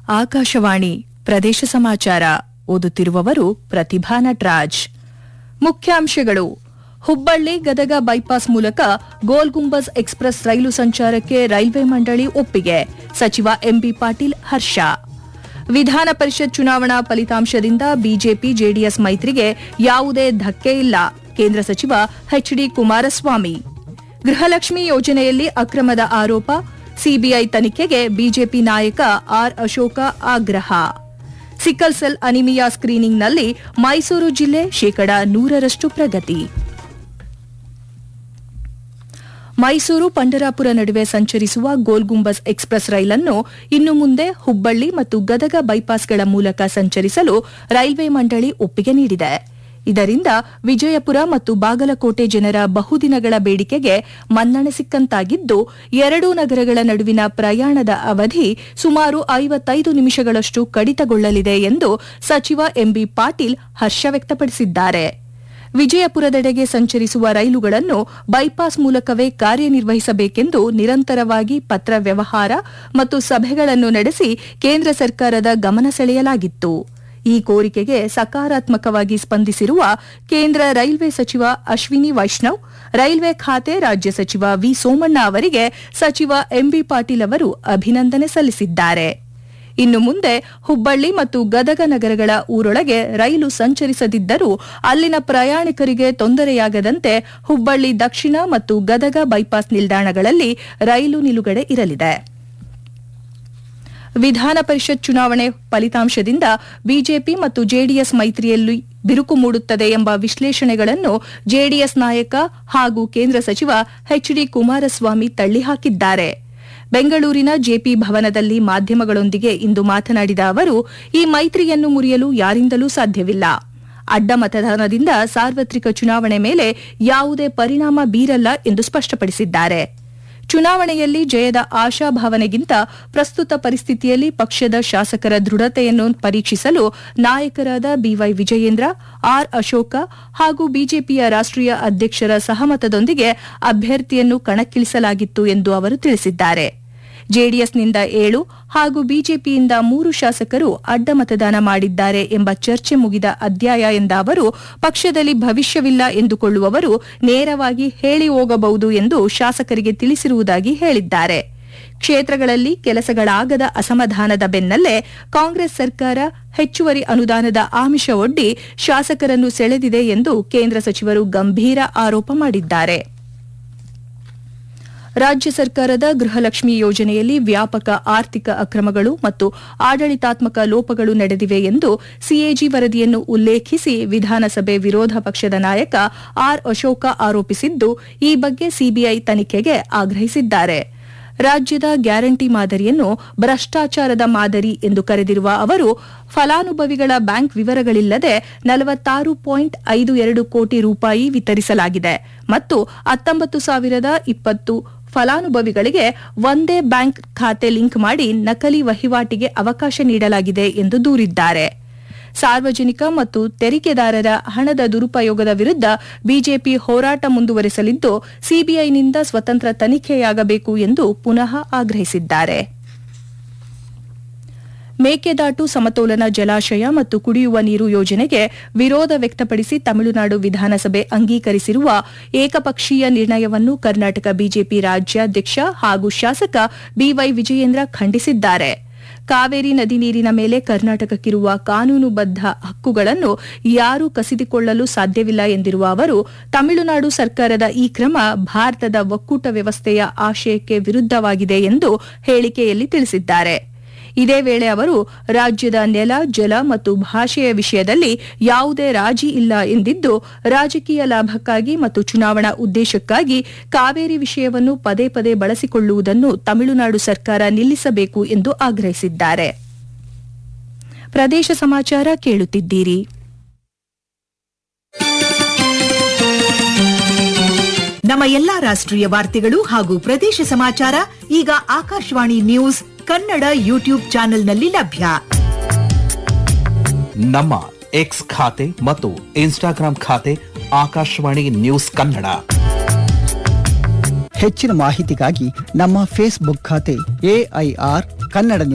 ಆಕಾಶವಾಣಿ ಪ್ರದೇಶ ಸಮಾಚಾರ ಓದುತ್ತಿರುವವರು ಪ್ರತಿಭಾ ನಟರಾಜ್ ಮುಖ್ಯಾಂಶಗಳು ಹುಬ್ಬಳ್ಳಿ ಗದಗ ಬೈಪಾಸ್ ಮೂಲಕ ಗೋಲ್ ಗುಂಬಜ್ ಎಕ್ಸ್ಪ್ರೆಸ್ ರೈಲು ಸಂಚಾರಕ್ಕೆ ರೈಲ್ವೆ ಮಂಡಳಿ ಒಪ್ಪಿಗೆ ಸಚಿವ ಎಂಬಿ ಪಾಟೀಲ್ ಹರ್ಷ ವಿಧಾನ ಪರಿಷತ್ ಚುನಾವಣಾ ಫಲಿತಾಂಶದಿಂದ ಬಿಜೆಪಿ ಜೆಡಿಎಸ್ ಮೈತ್ರಿಗೆ ಯಾವುದೇ ಧಕ್ಕೆ ಇಲ್ಲ ಕೇಂದ್ರ ಸಚಿವ ಎಚ್ಡಿ ಕುಮಾರಸ್ವಾಮಿ ಗೃಹಲಕ್ಷ್ಮಿ ಯೋಜನೆಯಲ್ಲಿ ಅಕ್ರಮದ ಆರೋಪ ಸಿಬಿಐ ತನಿಖೆಗೆ ಬಿಜೆಪಿ ನಾಯಕ ಆರ್ ಅಶೋಕ ಆಗ್ರಹ ಸಿಕ್ಕಲ್ ಸೆಲ್ ಅನಿಮಿಯಾ ಸ್ಕ್ರೀನಿಂಗ್ನಲ್ಲಿ ಮೈಸೂರು ಜಿಲ್ಲೆ ಶೇಕಡ ನೂರರಷ್ಟು ಪ್ರಗತಿ ಮೈಸೂರು ಪಂಡರಾಪುರ ನಡುವೆ ಸಂಚರಿಸುವ ಗೋಲ್ ಗುಂಬಸ್ ಎಕ್ಸ್ಪ್ರೆಸ್ ರೈಲನ್ನು ಇನ್ನು ಮುಂದೆ ಹುಬ್ಬಳ್ಳಿ ಮತ್ತು ಗದಗ ಬೈಪಾಸ್ಗಳ ಮೂಲಕ ಸಂಚರಿಸಲು ರೈಲ್ವೆ ಮಂಡಳಿ ಒಪ್ಪಿಗೆ ನೀಡಿದೆ ಇದರಿಂದ ವಿಜಯಪುರ ಮತ್ತು ಬಾಗಲಕೋಟೆ ಜನರ ಬಹುದಿನಗಳ ಬೇಡಿಕೆಗೆ ಮನ್ನಣೆ ಸಿಕ್ಕಂತಾಗಿದ್ದು ಎರಡೂ ನಗರಗಳ ನಡುವಿನ ಪ್ರಯಾಣದ ಅವಧಿ ಸುಮಾರು ಐವತ್ತೈದು ನಿಮಿಷಗಳಷ್ಟು ಕಡಿತಗೊಳ್ಳಲಿದೆ ಎಂದು ಸಚಿವ ಎಂಬಿ ಪಾಟೀಲ್ ಹರ್ಷ ವ್ಯಕ್ತಪಡಿಸಿದ್ದಾರೆ ವಿಜಯಪುರದೆಡೆಗೆ ಸಂಚರಿಸುವ ರೈಲುಗಳನ್ನು ಬೈಪಾಸ್ ಮೂಲಕವೇ ಕಾರ್ಯನಿರ್ವಹಿಸಬೇಕೆಂದು ನಿರಂತರವಾಗಿ ಪತ್ರ ವ್ಯವಹಾರ ಮತ್ತು ಸಭೆಗಳನ್ನು ನಡೆಸಿ ಕೇಂದ್ರ ಸರ್ಕಾರದ ಗಮನ ಸೆಳೆಯಲಾಗಿತ್ತು ಈ ಕೋರಿಕೆಗೆ ಸಕಾರಾತ್ಮಕವಾಗಿ ಸ್ಪಂದಿಸಿರುವ ಕೇಂದ್ರ ರೈಲ್ವೆ ಸಚಿವ ಅಶ್ವಿನಿ ವೈಷ್ಣವ್ ರೈಲ್ವೆ ಖಾತೆ ರಾಜ್ಯ ಸಚಿವ ವಿ ಸೋಮಣ್ಣ ಅವರಿಗೆ ಸಚಿವ ಎಂಬಿ ಪಾಟೀಲ್ ಅವರು ಅಭಿನಂದನೆ ಸಲ್ಲಿಸಿದ್ದಾರೆ ಇನ್ನು ಮುಂದೆ ಹುಬ್ಬಳ್ಳಿ ಮತ್ತು ಗದಗ ನಗರಗಳ ಊರೊಳಗೆ ರೈಲು ಸಂಚರಿಸದಿದ್ದರೂ ಅಲ್ಲಿನ ಪ್ರಯಾಣಿಕರಿಗೆ ತೊಂದರೆಯಾಗದಂತೆ ಹುಬ್ಬಳ್ಳಿ ದಕ್ಷಿಣ ಮತ್ತು ಗದಗ ಬೈಪಾಸ್ ನಿಲ್ದಾಣಗಳಲ್ಲಿ ರೈಲು ನಿಲುಗಡೆ ಇರಲಿದೆ ವಿಧಾನ ಪರಿಷತ್ ಚುನಾವಣೆ ಫಲಿತಾಂಶದಿಂದ ಬಿಜೆಪಿ ಮತ್ತು ಜೆಡಿಎಸ್ ಮೈತ್ರಿಯಲ್ಲಿ ಬಿರುಕು ಮೂಡುತ್ತದೆ ಎಂಬ ವಿಶ್ಲೇಷಣೆಗಳನ್ನು ಜೆಡಿಎಸ್ ನಾಯಕ ಹಾಗೂ ಕೇಂದ್ರ ಸಚಿವ ಎಚ್ಡಿ ಕುಮಾರಸ್ವಾಮಿ ತಳ್ಳಿಹಾಕಿದ್ದಾರೆ ಬೆಂಗಳೂರಿನ ಜೆಪಿ ಭವನದಲ್ಲಿ ಮಾಧ್ಯಮಗಳೊಂದಿಗೆ ಇಂದು ಮಾತನಾಡಿದ ಅವರು ಈ ಮೈತ್ರಿಯನ್ನು ಮುರಿಯಲು ಯಾರಿಂದಲೂ ಸಾಧ್ಯವಿಲ್ಲ ಅಡ್ಡ ಮತದಾನದಿಂದ ಸಾರ್ವತ್ರಿಕ ಚುನಾವಣೆ ಮೇಲೆ ಯಾವುದೇ ಪರಿಣಾಮ ಬೀರಲ್ಲ ಎಂದು ಸ್ಪಷ್ಟಪಡಿಸಿದ್ದಾರೆ ಚುನಾವಣೆಯಲ್ಲಿ ಜಯದ ಆಶಾಭಾವನೆಗಿಂತ ಪ್ರಸ್ತುತ ಪರಿಸ್ಥಿತಿಯಲ್ಲಿ ಪಕ್ಷದ ಶಾಸಕರ ದೃಢತೆಯನ್ನು ಪರೀಕ್ಷಿಸಲು ನಾಯಕರಾದ ಬಿವೈ ವಿಜಯೇಂದ್ರ ಆರ್ ಅಶೋಕ ಹಾಗೂ ಬಿಜೆಪಿಯ ರಾಷ್ಟೀಯ ಅಧ್ಯಕ್ಷರ ಸಹಮತದೊಂದಿಗೆ ಅಭ್ಯರ್ಥಿಯನ್ನು ಕಣಕ್ಕಿಳಿಸಲಾಗಿತ್ತು ಎಂದು ಅವರು ತಿಳಿಸಿದ್ದಾರೆ ಜೆಡಿಎಸ್ನಿಂದ ಏಳು ಹಾಗೂ ಬಿಜೆಪಿಯಿಂದ ಮೂರು ಶಾಸಕರು ಅಡ್ಡ ಮತದಾನ ಮಾಡಿದ್ದಾರೆ ಎಂಬ ಚರ್ಚೆ ಮುಗಿದ ಅಧ್ಯಾಯ ಎಂದ ಅವರು ಪಕ್ಷದಲ್ಲಿ ಭವಿಷ್ಯವಿಲ್ಲ ಎಂದುಕೊಳ್ಳುವವರು ನೇರವಾಗಿ ಹೇಳಿ ಹೋಗಬಹುದು ಎಂದು ಶಾಸಕರಿಗೆ ತಿಳಿಸಿರುವುದಾಗಿ ಹೇಳಿದ್ದಾರೆ ಕ್ಷೇತ್ರಗಳಲ್ಲಿ ಕೆಲಸಗಳಾಗದ ಅಸಮಾಧಾನದ ಬೆನ್ನಲ್ಲೇ ಕಾಂಗ್ರೆಸ್ ಸರ್ಕಾರ ಹೆಚ್ಚುವರಿ ಅನುದಾನದ ಆಮಿಷ ಒಡ್ಡಿ ಶಾಸಕರನ್ನು ಸೆಳೆದಿದೆ ಎಂದು ಕೇಂದ್ರ ಸಚಿವರು ಗಂಭೀರ ಆರೋಪ ಮಾಡಿದ್ದಾರೆ ರಾಜ್ಯ ಸರ್ಕಾರದ ಗೃಹಲಕ್ಷ್ಮಿ ಯೋಜನೆಯಲ್ಲಿ ವ್ಯಾಪಕ ಆರ್ಥಿಕ ಅಕ್ರಮಗಳು ಮತ್ತು ಆಡಳಿತಾತ್ಮಕ ಲೋಪಗಳು ನಡೆದಿವೆ ಎಂದು ಸಿಎಜಿ ವರದಿಯನ್ನು ಉಲ್ಲೇಖಿಸಿ ವಿಧಾನಸಭೆ ವಿರೋಧ ಪಕ್ಷದ ನಾಯಕ ಆರ್ ಅಶೋಕ ಆರೋಪಿಸಿದ್ದು ಈ ಬಗ್ಗೆ ಸಿಬಿಐ ತನಿಖೆಗೆ ಆಗ್ರಹಿಸಿದ್ದಾರೆ ರಾಜ್ಯದ ಗ್ಯಾರಂಟಿ ಮಾದರಿಯನ್ನು ಭ್ರಷ್ಟಾಚಾರದ ಮಾದರಿ ಎಂದು ಕರೆದಿರುವ ಅವರು ಫಲಾನುಭವಿಗಳ ಬ್ಯಾಂಕ್ ವಿವರಗಳಿಲ್ಲದೆ ನಲವತ್ತಾರು ಪಾಯಿಂಟ್ ಐದು ಎರಡು ಕೋಟಿ ರೂಪಾಯಿ ವಿತರಿಸಲಾಗಿದೆ ಮತ್ತು ಹತ್ತೊಂಬತ್ತು ಸಾವಿರದ ಇಪ್ಪತ್ತು ಫಲಾನುಭವಿಗಳಿಗೆ ಒಂದೇ ಬ್ಯಾಂಕ್ ಖಾತೆ ಲಿಂಕ್ ಮಾಡಿ ನಕಲಿ ವಹಿವಾಟಿಗೆ ಅವಕಾಶ ನೀಡಲಾಗಿದೆ ಎಂದು ದೂರಿದ್ದಾರೆ ಸಾರ್ವಜನಿಕ ಮತ್ತು ತೆರಿಗೆದಾರರ ಹಣದ ದುರುಪಯೋಗದ ವಿರುದ್ಧ ಬಿಜೆಪಿ ಹೋರಾಟ ಮುಂದುವರೆಸಲಿದ್ದು ಸಿಬಿಐನಿಂದ ಸ್ವತಂತ್ರ ತನಿಖೆಯಾಗಬೇಕು ಎಂದು ಪುನಃ ಆಗ್ರಹಿಸಿದ್ದಾರೆ ಮೇಕೆದಾಟು ಸಮತೋಲನ ಜಲಾಶಯ ಮತ್ತು ಕುಡಿಯುವ ನೀರು ಯೋಜನೆಗೆ ವಿರೋಧ ವ್ಯಕ್ತಪಡಿಸಿ ತಮಿಳುನಾಡು ವಿಧಾನಸಭೆ ಅಂಗೀಕರಿಸಿರುವ ಏಕಪಕ್ಷೀಯ ನಿರ್ಣಯವನ್ನು ಕರ್ನಾಟಕ ಬಿಜೆಪಿ ರಾಜ್ಯಾಧ್ಯಕ್ಷ ಹಾಗೂ ಶಾಸಕ ಬಿವೈ ವಿಜಯೇಂದ್ರ ಖಂಡಿಸಿದ್ದಾರೆ ಕಾವೇರಿ ನದಿ ನೀರಿನ ಮೇಲೆ ಕರ್ನಾಟಕಕ್ಕಿರುವ ಕಾನೂನುಬದ್ಧ ಹಕ್ಕುಗಳನ್ನು ಯಾರೂ ಕಸಿದುಕೊಳ್ಳಲು ಸಾಧ್ಯವಿಲ್ಲ ಎಂದಿರುವ ಅವರು ತಮಿಳುನಾಡು ಸರ್ಕಾರದ ಈ ಕ್ರಮ ಭಾರತದ ಒಕ್ಕೂಟ ವ್ಯವಸ್ಥೆಯ ಆಶಯಕ್ಕೆ ವಿರುದ್ದವಾಗಿದೆ ಎಂದು ಹೇಳಿಕೆಯಲ್ಲಿ ತಿಳಿಸಿದ್ದಾರೆ ಇದೇ ವೇಳೆ ಅವರು ರಾಜ್ಯದ ನೆಲ ಜಲ ಮತ್ತು ಭಾಷೆಯ ವಿಷಯದಲ್ಲಿ ಯಾವುದೇ ರಾಜಿ ಇಲ್ಲ ಎಂದಿದ್ದು ರಾಜಕೀಯ ಲಾಭಕ್ಕಾಗಿ ಮತ್ತು ಚುನಾವಣಾ ಉದ್ದೇಶಕ್ಕಾಗಿ ಕಾವೇರಿ ವಿಷಯವನ್ನು ಪದೇ ಪದೇ ಬಳಸಿಕೊಳ್ಳುವುದನ್ನು ತಮಿಳುನಾಡು ಸರ್ಕಾರ ನಿಲ್ಲಿಸಬೇಕು ಎಂದು ಆಗ್ರಹಿಸಿದ್ದಾರೆ ಪ್ರದೇಶ ಸಮಾಚಾರ ಕೇಳುತ್ತಿದ್ದೀರಿ ನಮ್ಮ ಎಲ್ಲಾ ರಾಷ್ಟ್ರೀಯ ವಾರ್ತೆಗಳು ಹಾಗೂ ಪ್ರದೇಶ ಸಮಾಚಾರ ಈಗ ಆಕಾಶವಾಣಿ ನ್ಯೂಸ್ ಕನ್ನಡ ಯೂಟ್ಯೂಬ್ ಚಾನೆಲ್ನಲ್ಲಿ ಲಭ್ಯ ನಮ್ಮ ಎಕ್ಸ್ ಖಾತೆ ಮತ್ತು ಇನ್ಸ್ಟಾಗ್ರಾಂ ಖಾತೆ ಆಕಾಶವಾಣಿ ನ್ಯೂಸ್ ಕನ್ನಡ ಹೆಚ್ಚಿನ ಮಾಹಿತಿಗಾಗಿ ನಮ್ಮ ಫೇಸ್ಬುಕ್ ಖಾತೆ ಎಐಆರ್ ಕನ್ನಡ